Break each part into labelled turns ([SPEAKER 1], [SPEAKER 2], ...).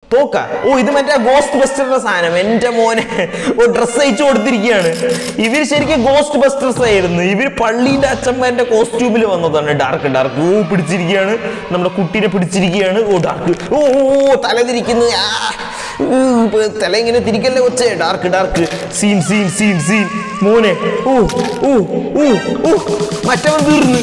[SPEAKER 1] തോക്ക ഓ ഇത് മറ്റേ ഗോസ്റ്റ് ബസ്റ്ററുടെ സാധനം എന്റെ മോനെ ഓ ഡ്രസ് അയച്ചു കൊടുത്തിരിക്കുകയാണ് ഇവർ ശരിക്കും ഗോസ്റ്റ് ബസ്റ്റേഴ്സ് ആയിരുന്നു ഇവർ പള്ളിന്റെ അച്ഛമ്മന്റെ കോസ്റ്റ്യൂമിൽ വന്നതാണ് ഡാർക്ക് ഡാർക്ക് ഓ പിടിച്ചിരിക്കുകയാണ് നമ്മുടെ കുട്ടീനെ പിടിച്ചിരിക്കുകയാണ് ഓ ഡാർക്ക് ഓ ഓ, ഓ, തല തിരിക്കുന്നു ആ, ഊ, ഇപ്പൊ തല ഇങ്ങനെ തിരിക്കല്ലേ കൊച്ചേ dark dark scene scene scene scene മോനെ ഓ ഓ ഓ ഓ മറ്റവൻ തീർന്നു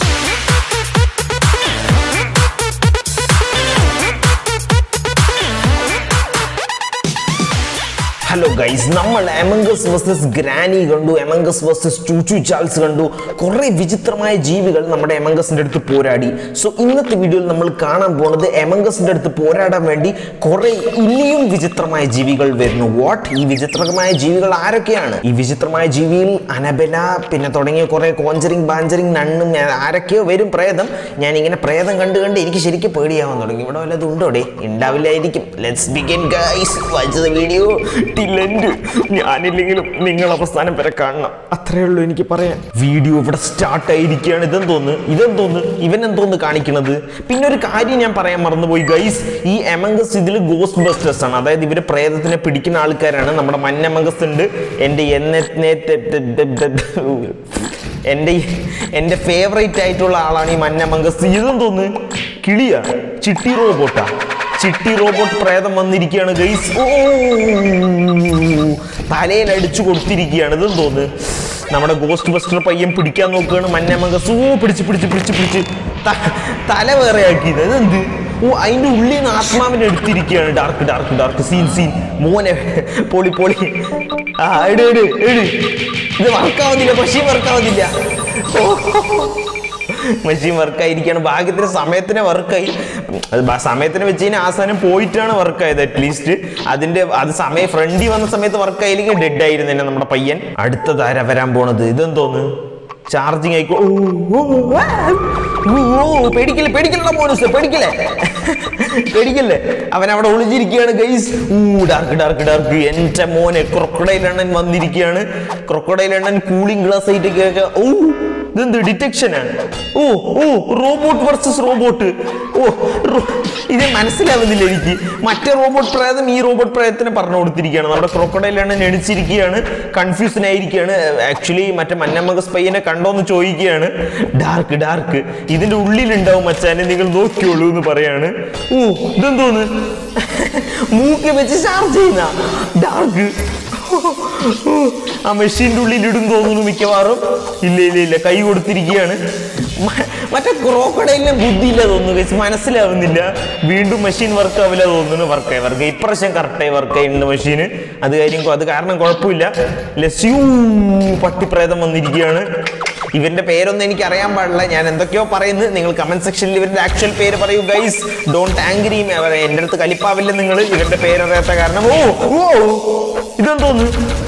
[SPEAKER 1] ഹലോ ഗൈസ് നമ്മൾ എമംഗസ് വേഴ്സസ് ഗ്രാനി കണ്ടു എമംഗസ് വേഴ്സസ് ചൂച്ചു ചാൾസ് കണ്ടു കുറെ വിചിത്രമായ ജീവികൾ നമ്മുടെ എമംഗസിന്റെ അടുത്ത് പോരാടി സോ ഇന്നത്തെ വീഡിയോയിൽ നമ്മൾ കാണാൻ പോകുന്നത് എമംഗസിന്റെ അടുത്ത് പോരാടാൻ വേണ്ടി കുറെ ഇനിയും വിചിത്രമായ ജീവികൾ വരുന്നു വാട്ട് ഈ വിചിത്രമായ ജീവികൾ ആരൊക്കെയാണ് ഈ വിചിത്രമായ ജീവിയിൽ അനബല പിന്നെ തുടങ്ങിയ കുറെ കോഞ്ചറിങ് ബാഞ്ചറിങ് നണ്ണും ആരൊക്കെയോ വരും പ്രേതം ഞാൻ ഇങ്ങനെ പ്രേതം കണ്ട് കണ്ട് എനിക്ക് ശരിക്കും പേടിയാവാൻ തുടങ്ങി ഇവിടെ വല്ലതും ഉണ്ടോടെ ഉണ്ടാവില്ലായിരിക്കും ലെറ്റ്സ് ബിഗിൻ ഗൈസ് വായിച്ചത് വീഡിയോ ടിലന്റ് ഞാനില്ലെങ്കിലും നിങ്ങൾ അവസാനം വരെ കാണണം അത്രേ ഉള്ളൂ എനിക്ക് പറയാൻ വീഡിയോ ഇവിടെ സ്റ്റാർട്ട് ആയിരിക്കുകയാണ് ഇതെന്തോന്ന് ഇതെന്തോന്ന് ഇവൻ എന്തോന്ന് കാണിക്കണത് പിന്നെ ഒരു കാര്യം ഞാൻ പറയാൻ മറന്നുപോയി ഗൈസ് ഈ എമംഗസ് ഇതിൽ ഗോസ്റ്റ് ബസ്റ്റേഴ്സ് ആണ് അതായത് ഇവര് പ്രേതത്തിനെ പിടിക്കുന്ന ആൾക്കാരാണ് നമ്മുടെ മഞ്ഞമംഗസ് ഉണ്ട് എൻ്റെ എന്നെ എൻ്റെ ഈ- എൻ്റെ ഫേവറേറ്റ് ആയിട്ടുള്ള ആളാണ് ഈ മഞ്ഞമംഗസ് ഇതെന്തോന്ന് കിളിയാ ചിട്ടി റോബോട്ടാ ചിട്ടി റോബോട്ട് പ്രേതം വന്നിരിക്കുകയാണ് ഗൈസ് ഓ തലയിൽ അടിച്ചു കൊടുത്തിരിക്കുകയാണ് ഇതെന്ന് തോന്നുന്നു നമ്മുടെ ഗോസ്റ്റ് ബസ്റ്റർ പയ്യൻ പിടിക്കാൻ നോക്കുകയാണ് മഞ്ഞമംഗസ് ഓ പിടിച്ച് പിടിച്ച് പിടിച്ച് പിടിച്ച് ത- തല വേറെ ആക്കിയത് ഇതെന്ത് ഓ അതിന്റെ ഉള്ളിൽ നിന്ന് ആത്മാവിനെ എടുത്തിരിക്കുകയാണ് dark dark dark scene scene മോനെ പൊളി പൊളി ആ എട് എട് എട് ഇത് വർക്കാവുന്നില്ല പക്ഷേ വർക്കാവുന്നില്ല ഓ മെഷീൻ വർക്കായിരിക്കാണ് ഭാഗ്യത്തിന് സമയത്തിന് വർക്കായി അത് ബ- സമയത്തിന് വെച്ച് കഴിഞ്ഞാൽ ആസാനം പോയിട്ടാണ് വർക്കായത് അറ്റ്ലീസ്റ്റ് അതിന്റെ അത് സമയം ഫ്രണ്ടിൽ വന്ന സമയത്ത് വർക്കായില്ലെങ്കിൽ ഡെഡ് ആയിരുന്നു തന്നെ നമ്മുടെ പയ്യൻ അടുത്തതാരാ വരാൻ പോണത് ഇതെന്തോന്ന് ചാർജിങ് ആയിക്കോ ഓ, ഓ, ആ, ഓ, ഓ, പേടിക്കില്ലേ പേടിക്കല്ല മോനൂസ് പേടിക്കില്ലേ പേടിക്കല്ലേ അവൻ അവിടെ ഒളിഞ്ഞിരിക്കുകയാണ് ഗൈസ് ഊ ഡാർക്ക് ഡാർക്ക് ഡാർക്ക് എന്റെ മോനെ ക്രൊക്കഡൈൽ എണ്ണൻ വന്നിരിക്കുകയാണ് ക്രൊക്കഡൈൽ എണ്ണൻ കൂളിംഗ് ഗ്ലാസ് ആയിട്ട് കേൾക്ക ഓ ഇതെന്ത് ഡിറ്റക്ഷനാണ് ഓ ഓ റോബോട്ട് വർസസ് റോബോട്ട് ഓ റോ- ഇത് മനസ്സിലാവുന്നില്ല എനിക്ക് മറ്റേ റോബോട്ട് പ്രേതം ഈ റോബോട്ട് പ്രേതത്തിനെ പറഞ്ഞു കൊടുത്തിരിക്കുകയാണ് നമ്മുടെ ക്രോക്കഡൈലാണ് നെണിച്ചിരിക്കുകയാണ് കൺഫ്യൂഷൻ ആയിരിക്കുകയാണ് ആക്ച്വലി മറ്റേ മന്നമ്മകസ് പയ്യനെ കണ്ടോന്ന് ചോദിക്കുകയാണ് ഡാർക്ക് ഡാർക്ക് ഇതിന്റെ ഉള്ളിലുണ്ടാവും മച്ചാനെ നിങ്ങൾ നോക്കിയോളൂ എന്ന് പറയാണ് ഓ ഇതെന്തോന്ന് മൂക്ക് വെച്ച് ചാർജ് ചെയ്യുന്ന ഡാർക്ക് ആ മെഷീൻ്റെ ഉള്ളിൽ ഇടും തോന്നുന്നു മിക്കവാറും ഇല്ല ഇല്ല ഇല്ല കൈ കൊടുത്തിരിക്കുകയാണ് മ- മറ്റേ ക്രോക്കഡൈലിനെ ബുദ്ധിയില്ല തോന്നുന്നു guys. മനസ്സിലാവുന്നില്ല വീണ്ടും മെഷീൻ വർക്ക് ആവില്ല തോന്നുന്നു വർക്കായി വർക്ക് ഇപ്രാവശ്യം കറക്റ്റായി വർക്ക് ചെയ്യുന്നുണ്ട് മെഷീന് അത് കാര്യം അത് കാരണം കുഴപ്പമില്ല ലസ്യൂ പട്ടിപ്രേതം വന്നിരിക്കുകയാണ് ഇവന്റെ പേരൊന്നും എനിക്ക് അറിയാൻ പാടില്ല ഞാൻ എന്തൊക്കെയോ പറയുന്നു നിങ്ങൾ കമന്റ് സെക്ഷനിൽ ഇവരുടെ ആക്ച്വൽ പേര് പറയൂ ഗൈസ് ഡോണ്ട് ആംഗ്രി എൻ്റെ അടുത്ത് കലിപ്പാവില്ല നിങ്ങൾ ഇവന്റെ പേരറിയാത്ത കാരണം ഓ ഓ ഇതെന്തോന്ന്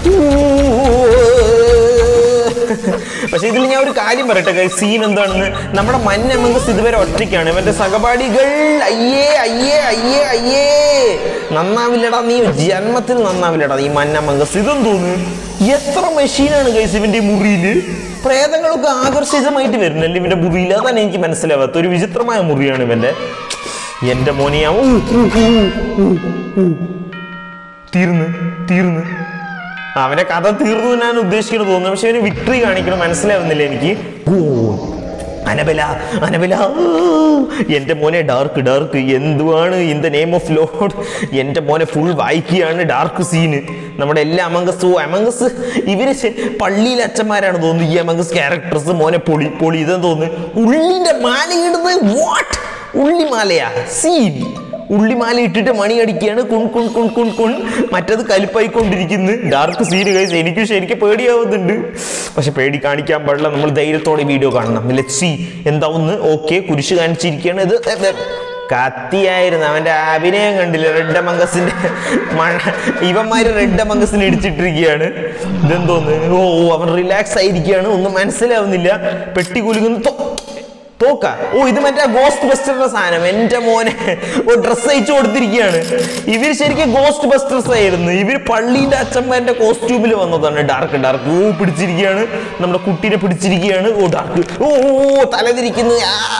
[SPEAKER 1] പക്ഷെ ഇതിൽ ഞാൻ ഒരു കാര്യം പറയട്ടെ ഗൈസ് സീൻ എന്താണെന്ന് നമ്മുടെ മഞ്ഞമംഗസ് ഇതുവരെ ഒറ്റയ്ക്കാണ് ഇവന്റെ സഹപാഠികൾ അയ്യേ അയ്യേ അയ്യേ അയ്യേ നന്നാവില്ലടാ നീ ജന്മത്തിൽ നന്നാവില്ലടാ ഈ മഞ്ഞമംഗസ് ഇതെന്തോന്ന് എത്ര മെഷീനാണ് ഗൈസ് ഇവന്റെ ഈ മുറിയില് പ്രേതങ്ങളൊക്കെ ആകർഷിതമായിട്ട് വരുന്നല്ലേ ഇവന്റെ മുറിയിൽ അതാണ് എനിക്ക് മനസ്സിലാവാത്ത ഒരു വിചിത്രമായ മുറിയാണ് ഇവന്റെ എന്റെ മോനിയാ ഊ, ഊ, ഊ, ഊ, ഊ. തീർന്ന് തീർന്ന് അവന്റെ കഥ തീർന്നു ഞാൻ ഉദ്ദേശിക്കുന്നത് തോന്നുന്നു പക്ഷെ അവന് വിക്ടറി കാണിക്കണം മനസ്സിലാവുന്നില്ല എനിക്ക് ഓ അനബല അനബല എന്റെ മോനെ ഡാർക്ക് ഡാർക്ക് എന്തുവാണ് in the name of Lord എന്റെ മോനെ ഫുൾ വായിക്കുകയാണ് ഡാർക്ക് സീന് നമ്മുടെ എല്ലാ അമംഗസ് ഓ അമംഗസ് ഇവര് ശ- പള്ളിയിലെ അച്ഛന്മാരാണ് തോന്നുന്നു ഈ അമംഗസ് ക്യാരക്ടേഴ്സ് മോനെ പൊളി പൊളി ഇതെന്ന് തോന്നുന്നു ഉള്ളിന്റെ മാലയിടുന്നത് വാട്ട് ഉള്ളിമാലയാ സീൻ ഉള്ളിമാല ഇട്ടിട്ട് മണി അടിക്കുകയാണ് കുൺ കുൺ കുൺ കുൺ കുൺ മറ്റത് കലിപ്പായിക്കൊണ്ടിരിക്കുന്നു ഡാർക്ക് സീന് കഴിച്ച് എനിക്ക് ശരിക്കും പേടിയാവുന്നുണ്ട് പക്ഷെ പേടി കാണിക്കാൻ പാടില്ല നമ്മൾ ധൈര്യത്തോടെ വീഡിയോ കാണണം ലെറ്റ് സി എന്താവുന്ന് ഓക്കെ കുരിശ് കാണിച്ചിരിക്കുകയാണ് ഇത് എ, എ, കത്തിയായിരുന്നു അവന്റെ അഭിനയം കണ്ടില്ല റെഡ് അമംഗസിന്റെ മഴ ഇവന്മാര് റെഡ് അമംഗസിന് ഇടിച്ചിട്ടിരിക്കുകയാണ് ഇതെന്തോന്ന് ഓ ഓ, അവൻ റിലാക്സ് ആയിരിക്കുകയാണ് ഒന്നും മനസ്സിലാവുന്നില്ല പെട്ടി കുലുങ്ങുന്നു തോ- തോക്ക ഓ ഇത് മറ്റേ ഗോസ്റ്റ് ബസ്റ്ററുടെ സാധനം എന്റെ മോനെ ഓ ഡ്രസ് അയച്ചു കൊടുത്തിരിക്കുകയാണ് ഇവർ ശരിക്കും ഗോസ്റ്റ് ബസ്റ്റേഴ്സ് ആയിരുന്നു ഇവർ പള്ളിന്റെ അച്ഛമ്മന്റെ കോസ്റ്റ്യൂമിൽ വന്നതാണ് ഡാർക്ക് ഡാർക്ക് ഓ പിടിച്ചിരിക്കുകയാണ് നമ്മുടെ കുട്ടീനെ പിടിച്ചിരിക്കുകയാണ് ഓ ഡാർക്ക് ഓ ഓ, ഓ തല തിരിക്കുന്നു ആ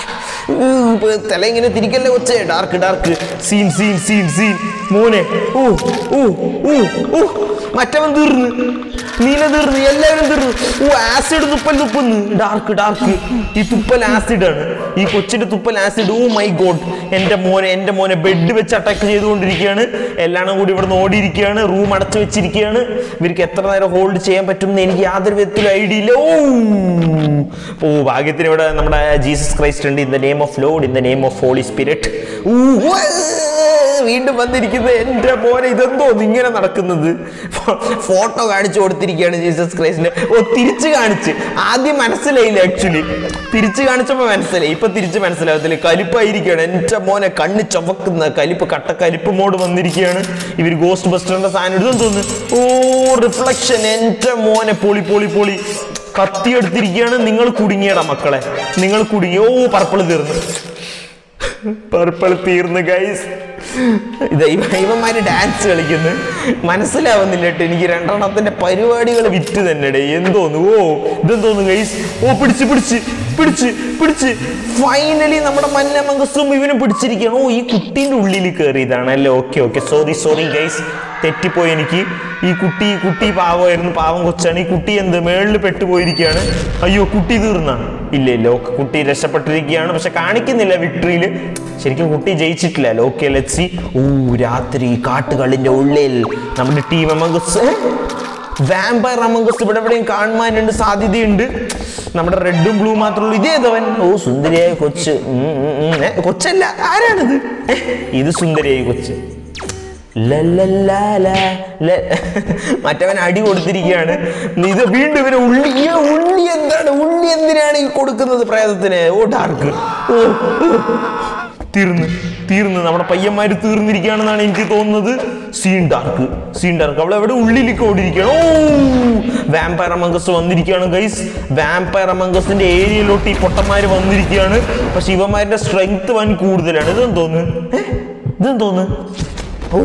[SPEAKER 1] തല ഇങ്ങനെ തിരിക്കല്ലേ കൊച്ചേ dark dark scene scene scene scene മോനെ ഓ ഓ ഓ ഓ മറ്റവൻ തീർന്ന് നീല തീർന്ന് എല്ലാവരും തീർന്നു ഓ ആസിഡ് തുപ്പൽ തുപ്പുന്നു ഡാർക്ക് ഡാർക്ക് ഈ തുപ്പൽ ആസിഡ് ആണ് ഈ കൊച്ചിന്റെ തുപ്പൽ ആസിഡ് ഓ മൈ ഗോഡ് എന്റെ മോനെ എന്റെ മോനെ ബെഡ് വെച്ച് അറ്റാക്ക് ചെയ്തുകൊണ്ടിരിക്കുകയാണ് എല്ലാം കൂടി ഇവിടുന്ന് ഓടിയിരിക്കുകയാണ് റൂം അടച്ചു വെച്ചിരിക്കുകയാണ് ഇവർക്ക് എത്ര നേരം ഹോൾഡ് ചെയ്യാൻ പറ്റും എന്ന് എനിക്ക് യാതൊരു വിധത്തിലും ഐഡിയ ഇല്ല ഓ ഓ ഭാഗ്യത്തിന് ഇവിടെ നമ്മുടെ ജീസസ് ക്രൈസ്റ്റ് ഉണ്ട് in the name of Lord in the name of Holy Spirit വീണ്ടും വന്നിരിക്കുന്നത് എന്റെ മോനെ ഇതെന്തോ ഇങ്ങനെ നടക്കുന്നത് ഫോട്ടോ കാണിച്ചു കൊടുത്തിരിക്കുകയാണ് ജീസസ് ക്രൈസ്റ്റിന്റെ ഓ തിരിച്ചു കാണിച്ച് ആദ്യം മനസ്സിലായില്ല ആക്ച്വലി തിരിച്ചു കാണിച്ചപ്പോ മനസ്സിലായി ഇപ്പൊ തിരിച്ച് മനസ്സിലാകത്തില്ല കലിപ്പായിരിക്കുകയാണ് എന്റെ മോനെ കണ്ണ് ചുവക്കുന്ന കലിപ്പ് കട്ട കലിപ്പ് മോഡ് വന്നിരിക്കുകയാണ് ഇവർ ഗോസ്റ്റ് ബസ്റ്ററിന്റെ സാധനം എടുത്തെന്ന് തോന്നുന്നു ഓ റിഫ്ലക്ഷൻ എന്റെ മോനെ പൊളി പൊളി പൊളി കത്തി എടുത്തിരിക്കുകയാണ് നിങ്ങൾ കുടുങ്ങിയടാ മക്കളെ നിങ്ങൾ കുടുങ്ങി ഓ പർപ്പിൾ തീർന്നു പർപ്പിൾ തീർന്നു ഗൈസ് ഇത് ഇവ- ഇവന്മാര് ഡാൻസ് കളിക്കുന്നു മനസ്സിലാവുന്നില്ല കേട്ടോ എനിക്ക് രണ്ടെണ്ണത്തിന്റെ പരിപാടികൾ വിറ്റ് തന്നെ എന്തോന്നു ഓ ഇതെന്തോന്നു ഗൈസ് ഓ പിടിച്ച് പിടിച്ച് പിടിച്ച് പിടിച്ച് ഫൈനലി നമ്മുടെ മന്ന മംഗസും ഇവനും പിടിച്ചിരിക്കുകയാണ് ഓ ഈ കുട്ടീൻ്റെ ഉള്ളിൽ കയറിയതാണ് അല്ലേ okay okay sorry sorry guys തെറ്റിപ്പോയി എനിക്ക് ഈ കുട്ടി ഈ കുട്ടി പാവമായിരുന്നു പാവം കൊച്ചാണ് ഈ കുട്ടി എന്ത് മേളിൽ പെട്ടുപോയിരിക്കുകയാണ് അയ്യോ കുട്ടി തീർന്ന ഇല്ല ഇല്ല ഓക്കെ കുട്ടി രക്ഷപ്പെട്ടിരിക്കുകയാണ് പക്ഷെ കാണിക്കുന്നില്ല വിക്ടറിയിൽ ശരിക്കും കുട്ടി ജയിച്ചിട്ടില്ല ഓക്കെ ലെറ്റ്സി ഓ രാത്രി കാട്ടുകളിന്റെ ഉള്ളിൽ നമ്മുടെ ടീം അമംഗസ് വാമ്പയർ അമംഗസ് ഇവിടെ എവിടെയും കാണുവാനുണ്ട് സാധ്യതയുണ്ട് നമ്മുടെ റെഡും ബ്ലൂ മാത്രമുള്ളൂ ഇതേതവൻ ഓ സുന്ദരിയായ കൊച്ച് ഉം, ഉം, ഉം. ഏ, കൊച്ചല്ല ആരാണിത് ഏ, ഇത് സുന്ദരിയായ കൊച്ച് ലല്ലല്ലാല, ല- മറ്റവൻ അടി കൊടുത്തിരിക്കുകയാണ് ഇത് വീണ്ടും ഇവന് ഉള്ളി ഈ ഉള്ളി എന്താണ് ഉള്ളി എന്തിനാണ് ഈ കൊടുക്കുന്നത് പ്രേതത്തിന് ഓ ഡാർക്ക് ഓ ഓ. തീർന്ന് തീർന്ന് നമ്മുടെ പയ്യന്മാര് തീർന്നിരിക്കുകയാണെന്നാണ് എനിക്ക് തോന്നുന്നത് സീൻ ഡാർക്ക് സീൻ ഡാർക്ക് അവൾ എവിടെ ഉള്ളിലേക്ക് ഓടിയിരിക്കുകയാണ് ഓ വാമ്പയർ അമംഗസ് വന്നിരിക്കുകയാണ് ഗൈസ് വാമ്പയർ അമംഗസിന്റെ ഏരിയയിലോട്ട് ഈ പൊട്ടന്മാര് വന്നിരിക്കുകയാണ് പക്ഷെ ഇവന്മാരുടെ സ്ട്രെങ്ത് വൻ കൂടുതലാണ് ഇതെന്തോന്ന് ഏ? ഇതെന്തോന്ന് ഓ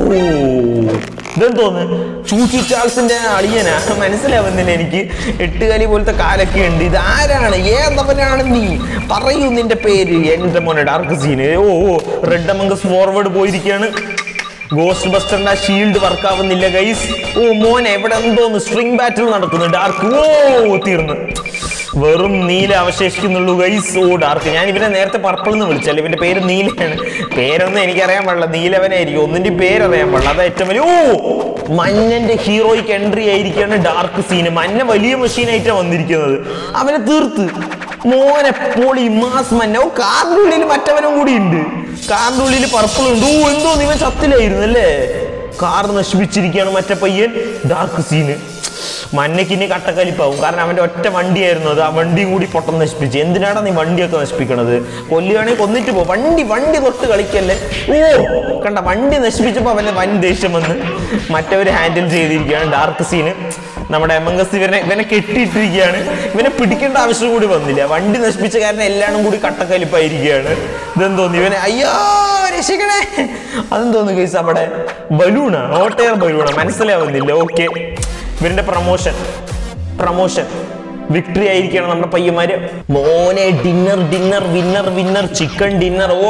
[SPEAKER 1] ഇതെന്തോന്ന് ചൂച്ചി ചാൾസിന്റെ അളിയനാ മനസ്സിലാവുന്നില്ല എനിക്ക് എട്ടുകാലി പോലത്തെ കാലൊക്കെ ഉണ്ട് ഇത് ആരാണ് ഏതവനാണ് നീ പറയൂ നിന്റെ പേര് എന്റെ മോനെ ഡാർക്ക് സീന് ഓ ഓ റെഡ് അമംഗസ് ഫോർവേഡ് പോയിരിക്കുകയാണ് ഗോസ്റ്റ് ബസ്റ്ററിന്റെ ആ ഷീൽഡ് വർക്ക് ആവുന്നില്ല ഗൈസ് ഓ മോനെ ഇവിടെ എന്തോന്ന് സ്ട്രിംഗ് ബാറ്റിൽ നടക്കുന്നു ഡാർക്ക് ഓ തീർന്നു വെറും നീല അവശേഷിക്കുന്നുള്ളൂ ഗൈസ് ഓ ഡാർക്ക് ഞാൻ ഇവനെ നേരത്തെ പർപ്പിൾ എന്ന് വിളിച്ചല്ല ഇവന്റെ പേര് നീലയാണ് പേരൊന്നും എനിക്കറിയാൻ പാടില്ല നീലവനായിരിക്കും ഒന്നിന്റെ പേരറിയാൻ പാടില്ല അതാ ഏറ്റവും വലിയ ഓ മഞ്ഞന്റെ ഹീറോയ്ക്ക് എൻട്രി ആയിരിക്കാണ് ഡാർക്ക് സീന് മഞ്ഞ വലിയ മെഷീനായിട്ടാണ് വന്നിരിക്കുന്നത് അവനെ തീർത്ത് മോനെ പൊളി മാസ് മഞ്ഞ ഓ കാറിന്റെ ഉള്ളിൽ മറ്റവനും കൂടി ഉണ്ട് കാറിന്റെ ഉള്ളിൽ പർപ്പിൾ ഉണ്ട് ഓ എന്തോ ഇവൻ ചത്തിലായിരുന്നു അല്ലേ കാർ നശിപ്പിച്ചിരിക്കുകയാണ് മറ്റേ പയ്യൻ ഡാർക്ക് സീന് മഞ്ഞക്കിനി കട്ടക്കലിപ്പാവും കാരണം അവന്റെ ഒറ്റ വണ്ടിയായിരുന്നു അത് ആ വണ്ടിയും കൂടി പൊട്ടം നശിപ്പിച്ച് എന്തിനാണ് നീ വണ്ടിയൊക്കെ നശിപ്പിക്കണത് കൊല്ലുകയാണെങ്കിൽ കൊന്നിട്ട് പോ വണ്ടി വണ്ടി തൊട്ട് കളിക്കല്ലേ ഓ കണ്ട വണ്ടി നശിപ്പിച്ചപ്പോ അവന്റെ വൻ ദേഷ്യം വന്ന് മറ്റവര് ഹാൻഡിൽ ചെയ്തിരിക്കുകയാണ് ഡാർക്ക് സീന് നമ്മുടെ എമംഗസ് ഇവനെ ഇവനെ കെട്ടിയിട്ടിരിക്കുകയാണ് ഇവനെ പിടിക്കേണ്ട ആവശ്യം കൂടി വന്നില്ല വണ്ടി നശിപ്പിച്ച കാരണം എല്ലാം കൂടി കട്ടക്കലിപ്പായിരിക്കുകയാണ് ഇതെന്തോന്നു ഇവനെ അയ്യോ രക്ഷിക്കണേ അതെന്തോന്നു കേസ് അവിടെ ബലൂണാ ഓട്ടയർ ബലൂണാ മനസ്സിലാവുന്നില്ല ഓക്കെ ഇവരുടെ പ്രൊമോഷൻ പ്രൊമോഷൻ വിക്ടറി ആയിരിക്കണം നമ്മുടെ പയ്യന്മാര് മോനെ dinner dinner winner winner chicken dinner ഓ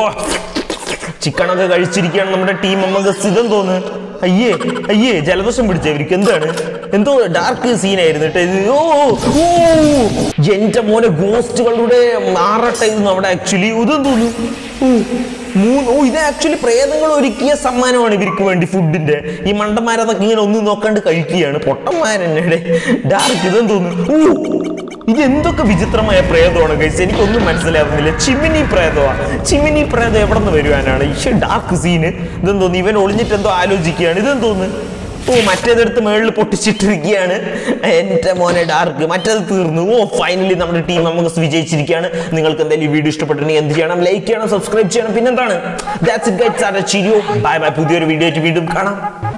[SPEAKER 1] ചിക്കനൊക്കെ കഴിച്ചിരിക്കുകയാണ് നമ്മുടെ ടീം അമ്മക്ക് ഇതെന്ന് തോന്നുന്നു അയ്യേ അയ്യേ ജലദോഷം പിടിച്ച ഇവർക്ക് എന്താണ് എന്തോ ഡാർക്ക് സീനായിരുന്നു കേട്ടോ ഇത് ഓ ഓ എന്റെ മോനെ ഗോസ്റ്റുകളുടെ മാറട്ടെ ഇത് നമ്മുടെ ആക്ച്വലി ഇതെന്ന് തോന്നുന്നു ഓ മൂന്ന് ഓ ഇത് ആക്ച്വലി പ്രേതങ്ങൾ ഒരുക്കിയ സമ്മാനമാണ് ഇവർക്ക് വേണ്ടി ഫുഡിന്റെ ഈ മണ്ടന്മാരതൊക്കെ ഇങ്ങനെ ഒന്നും നോക്കാണ്ട് കഴിക്കുകയാണ് പൊട്ടന്മാരെന്നെ ഡാർക്ക് ഇതെന്ന് തോന്നുന്നു ഓ ഇത് എന്തൊക്കെ വിചിത്രമായ പ്രേതമാണ് കഴിച്ച് എനിക്കൊന്നും മനസ്സിലാവുന്നില്ല ചിമിനി പ്രേതമാണ് ചിമിനി പ്രേതം എവിടെ നിന്ന് വരുവാനാണ് ഈ ഡാർക്ക് സീന് ഇതെന്തോന്നു ഇവൻ ഒളിഞ്ഞിട്ട് എന്തോ ആലോചിക്കുകയാണ് ഇതെന്തോന്ന് ഓ മറ്റേതെടുത്ത് മേളിൽ പൊട്ടിച്ചിട്ടിരിക്കുകയാണ് എൻ്റെ മോനെ ഡാർക്ക് മറ്റേത് തീർന്നു ഓ ഫൈനലി നമ്മുടെ ടീം നമുക്ക് വിജയിച്ചിരിക്കുകയാണ് നിങ്ങൾക്ക് എന്തായാലും ഈ വീഡിയോ ഇഷ്ടപ്പെട്ടിട്ടുണ്ടെങ്കിൽ എന്ത് ചെയ്യണം ലൈക്ക് ചെയ്യണം സബ്സ്ക്രൈബ് ചെയ്യണം പിന്നെന്താണ് ദാറ്റ്സ് ഇറ്റ് ഗൈറ്റ്സ് ആർ ചിരിയോ ബൈ ബൈ പുതിയൊരു വീഡിയോ ആയിട്ട് വീണ്ടും കാണാം